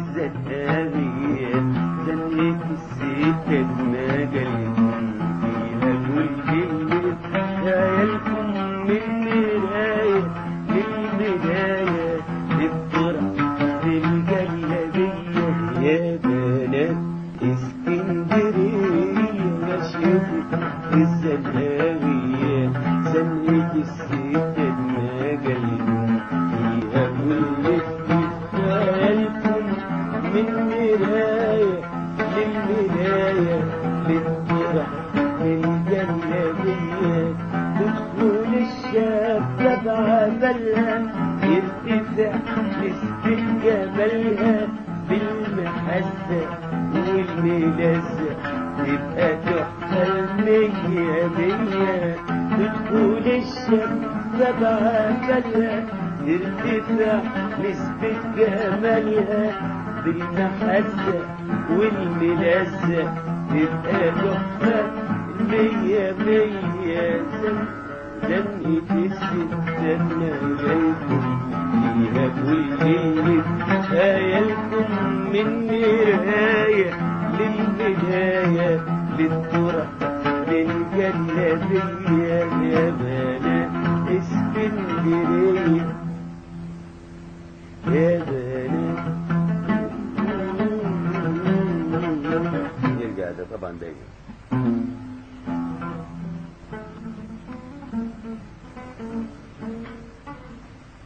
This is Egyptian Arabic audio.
الزهابية زنيت السكة مجالكم فيها كل اللي خيالكم من مراية للبداية للطرح للجلابية يا بنات اسكندرية مشيتك الزهابية زنيت السكة مجالكم فيها كل خيالكم من مراية للمراية للطرح للجلابية تدخل الشابة بعبلها يرتفع نسبة جمالها بالمحزة والملزة تبقى تحفة المية مية تدخل الشابة بعبلها ترتفع نسبة جمالها بالمحزة والملزة تبقى تحفة مية مية زنقة الستات مجالكم فيها كل اللي خيالكم من مراية للبداية للطرح للجلابية يا بنات اسكندرية يا بنات يرجع ده طبعا دايما